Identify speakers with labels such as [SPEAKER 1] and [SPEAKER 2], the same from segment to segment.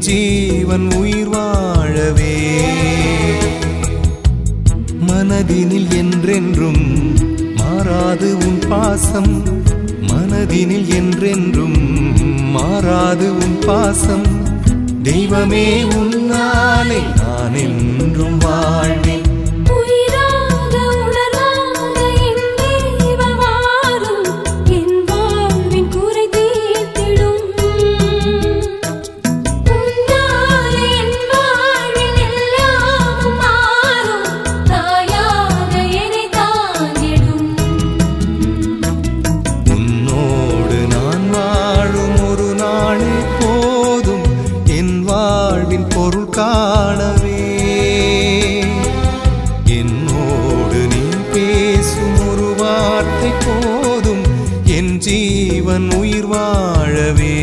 [SPEAKER 1] ஜீவன் உயிர் வாழவே மனதினில் என்றென்றும் மாறாது உன் பாசம் மனதினில் என்றென்றும் மாறாது உன் பாசம் தெய்வமே உன்னாலே நான் என்றும் வாழ்வேன்
[SPEAKER 2] உயிராக உணராத என் தெய்வமாறும் என் வாழ்வின் குறை தீர்த்திடும் உன்னாலே என் வாழ்வில் எல்லாமும் மாறும் தாயாக என்னை தாங்கிடும்
[SPEAKER 1] உன்னோடு நான் வாழும் ஒரு நாளே போதும் என் வாழ்வின் பொருள் காணவே என்னோடு நீ பேசும் ஒரு வார்த்தை போதும் என் ஜீவன் உயிர் வாழவே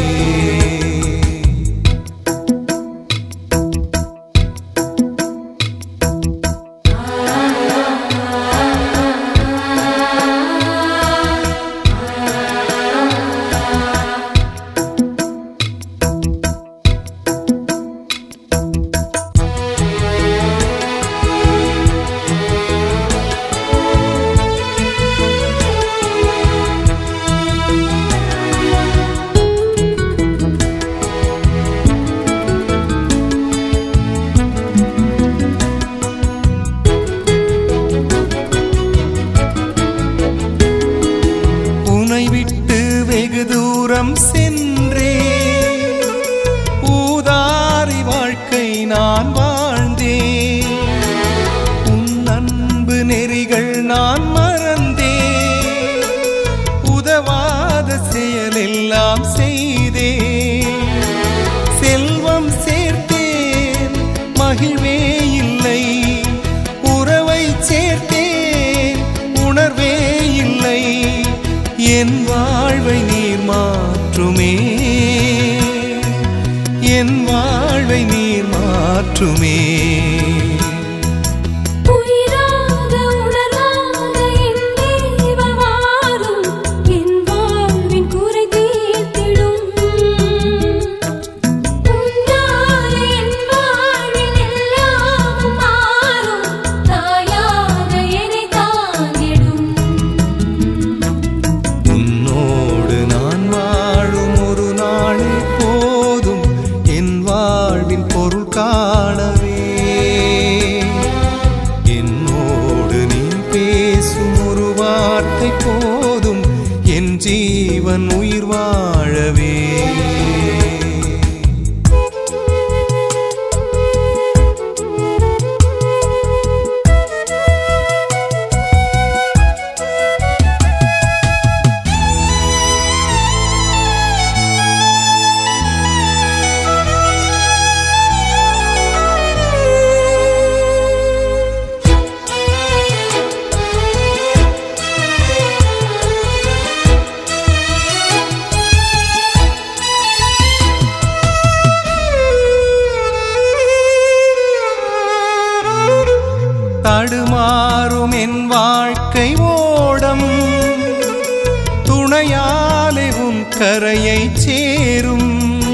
[SPEAKER 1] உனை விட்டு வெகு தூரம் சென்றே ஊதாரி வாழ்க்கை நான் வாழ்ந்தேன் உன் அன்பு நெறிகள் நான் மறந்தேன் உதவாத செயலெல்லாம் செய்தேன் செல்வம் சேர்த்தேன் மகிழ்வே இல்லை உறவை சேர்த்தேன் உணர்வே இல்லை என் வாழ்வை நீர் மாற்றுமே என் வாழ்வை நீர் மாற்றுமே
[SPEAKER 2] உயிராக உணராத என் தெய்வமாறும் என் வாழ்வின் குறை தீர்த்திடும் உன்னாலே என் வாழ்வில் எல்லாமும் மாறும் தாயாக என்னை தாங்கிடும்
[SPEAKER 1] உன்னோடு நான் வாழும் ஒரு நாளே போதும் என் வாழ்வின் பொருள் காணவே என்னோடு நீ பேசும் ஒரு வார்த்தை போதும் என் ஜீவன் உயிர் வாழவே தடுமாறும் என் வாழ்க்கை ஓடம் துணையாலே உன் கரையை சேரும்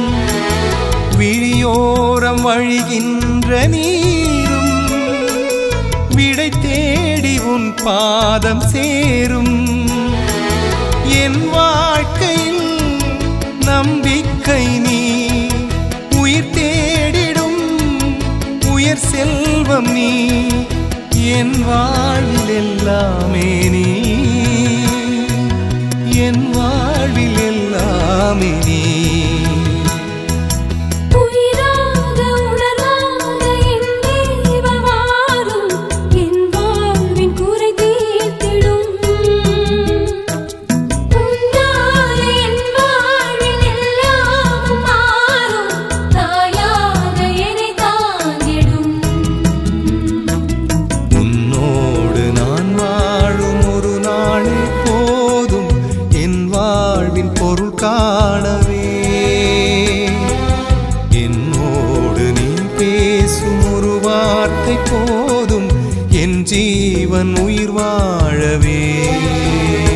[SPEAKER 1] விழியோரம் வழிகின்ற நீரும் விடை தேடி உன் பாதம் சேரும் என் வாழ்க்கையில் நம்பிக்கை நீ உயிர் தேடிடும் உயர் செல்வம் நீ என் வாழ்வில் எல்லாமே நீ என் வாழ்வில் எல்லாமே நீ
[SPEAKER 2] உயிராக உணராத என் தெய்வமாறும் என் வாழ்வின் குறை தீர்த்திடும் உன்னாலே என் வாழ்வில் எல்லாமும் மாறும் தாயாக என்னை தாங்கிடும்
[SPEAKER 1] உன்னோடு நான் வாழும் ஒரு நாளே போதும் என் வாழ்வின் பொருள் காணவே என்னோடு நீ பேசும் ஒரு வார்த்தை போதும் என் ஜீவன் உயிர் வாழவே